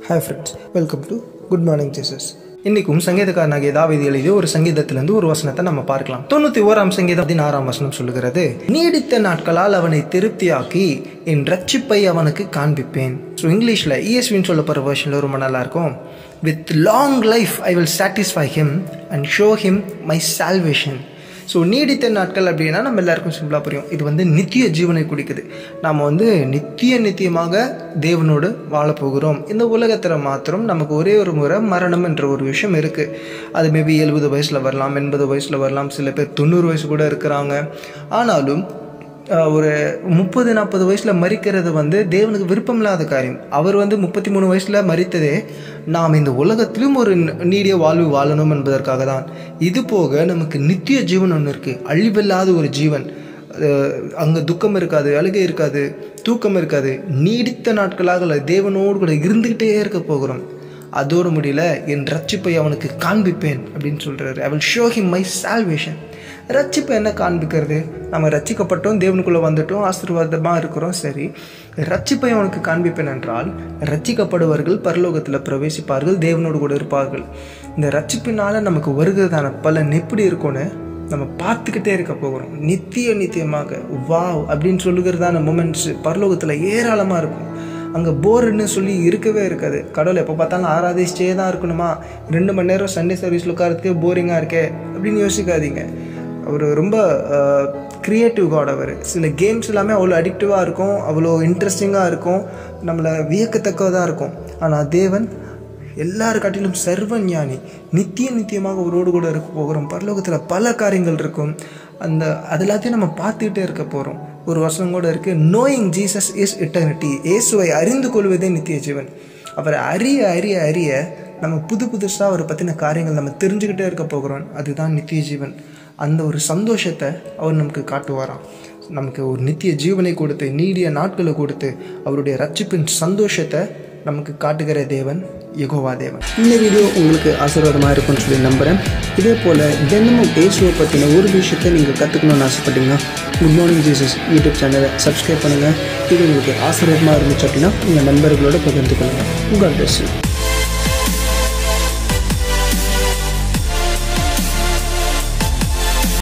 hi friends welcome to good morning Jesus இன்னைக்கும் சங்கீதக்காரனாகிய தாவீது எழுதிய ஒரு சங்கீதத்திலிருந்து ஒரு வசனத்தை நம்ம பார்க்கலாம் தொண்ணூத்தி ஓராம் சங்கீதம் பதினாறாம் வசனம் சொல்லுகிறது நீடித்த நாட்களால் அவனை திருப்தியாக்கி என் ரட்சிப்பை அவனுக்கு காண்பிப்பேன் ஸோ இங்கிலீஷில் இஎஸ்வின்னு சொல்லப்படுற வேர்ஷனில் ரொம்ப நல்லா இருக்கும் with long life I will satisfy him and show him my salvation so நீடித்த நாட்கள் அப்படின்னா நம்ம எல்லாருக்கும் சிம்பிளாக புரியும் இது வந்து நித்திய ஜீவனை குடிக்குது நாம் வந்து நித்திய நித்தியமாக தேவனோடு வாழப்போகிறோம் இந்த உலகத்தில் மாத்திரம் நமக்கு ஒரே ஒரு முறை மரணம் என்ற ஒரு விஷயம் இருக்குது அது மேபி எழுபது வயசில் வரலாம் எண்பது வயசில் வரலாம் சில பேர் தொண்ணூறு வயசு கூட இருக்கிறாங்க ஆனாலும் ஆஹ், ஒரு முப்பது நாற்பது வயசில் மறிக்கிறது வந்து தேவனுக்கு விருப்பமில்லாத காரியம் அவர் வந்து முப்பத்தி மூணு வயசில் மறித்ததே நாம் இந்த உலகத்திலும் ஒரு நீடிய வாழ்வு வாழணும் என்பதற்காக தான் இது போக நமக்கு நித்திய ஜீவன் ஒன்று இருக்குது அழிவில்லாத ஒரு ஜீவன் அங்கே துக்கம் இருக்காது அழுகை இருக்காது தூக்கம் இருக்காது நீடித்த நாட்களாக தேவனோடு கூட இருந்துக்கிட்டே இருக்க போகிறோம் அதோடு முடியல என் ரட்சிப்பை அவனுக்கு காண்பிப்பேன் அப்படின்னு சொல்கிறாரு I will show him my salvation ரட்சிப்பை என்ன காண்பிக்கிறது நம்ம ரட்சிக்கப்பட்டோம் தேவனுக்குள்ளே வந்துட்டோம் ஆசீர்வாதமாக இருக்கிறோம் சரி ரட்சிப்பை அவனுக்கு காண்பிப்பேன் என்றால் ரட்சிக்கப்படுவர்கள் பரலோகத்தில் பிரவேசிப்பார்கள் தேவனோடு கூட இருப்பார்கள் இந்த ரட்சிப்பினால நமக்கு வருகிறதான பலன் எப்படி இருக்கும்னு நம்ம பார்த்துக்கிட்டே இருக்க போகிறோம் நித்திய நித்தியமாக வாவ் அப்படின்னு சொல்லுகிறதான மூமெண்ட்ஸ் பரலோகத்தில் ஏராளமாக இருக்கும் அங்கே போர்னு சொல்லி இருக்கவே இருக்காது கடவுள் எப்போ பார்த்தாலும் ஆராதிச்சிட்டே தான் இருக்கணுமா ரெண்டு மணி நேரம் சண்டே சர்வீஸில் உட்காரத்துக்கே போரிங்காக இருக்கே அப்படின்னு யோசிக்காதீங்க அவர் ரொம்ப க்ரியேட்டிவ் காட் அவர் சில கேம்ஸ் எல்லாமே அவ்வளோ அடிக்டிவாக இருக்கும் அவ்வளோ இன்ட்ரெஸ்டிங்காக இருக்கும் நம்மளை வியக்கத்தக்கதாக இருக்கும் ஆனால் தேவன் எல்லார் காட்டிலும் சர்வ ஞானி நித்திய நித்தியமாக அவரோடு கூட இருக்க போகிறோம் பரலோகத்தில் பல காரியங்கள் இருக்கும் அந்த அது எல்லாத்தையும் நம்ம பார்த்துக்கிட்டே இருக்க போகிறோம் ஒரு வசனம் கூட இருக்குது நோயிங் ஜீசஸ் இஸ் இட்டர்னிட்டி இயேசுவை அறிந்து கொள்வதே நித்திய ஜீவன் அவரை அறிய அறிய அறிய நம்ம புது புதுசாக அவரை பற்றின காரியங்கள் நம்ம தெரிஞ்சுக்கிட்டே இருக்க போகிறோம் அதுதான் நித்திய ஜீவன் அந்த ஒரு சந்தோஷத்தை அவர் நமக்கு காட்டுவாராம் நமக்கு ஒரு நித்திய ஜீவனை கொடுத்து நீடிய நாட்களை கொடுத்து அவருடைய ரட்சிப்பின் சந்தோஷத்தை நமக்கு காட்டுகிற தேவன் யெகோவா தேவன் இந்த வீடியோ உங்களுக்கு ஆசீர்வாதமாக இருக்கும்னு சொல்லி நம்புகிறேன் இதே போல் தினமும் இயேசுவை பற்றின ஒரு விஷயத்தை நீங்கள் கற்றுக்கணும்னு ஆசைப்பட்டீங்கன்னா குட் மார்னிங் ஜீசஸ் யூடியூப் சேனலை சப்ஸ்கிரைப் பண்ணுங்கள் இது உங்களுக்கு ஆசீர்வாதமாக இருந்துச்சு அப்படின்னா உங்கள் நண்பர்களோட பகிர்ந்து கொள்ளுங்கள் உங்கள் பெஸ்ட்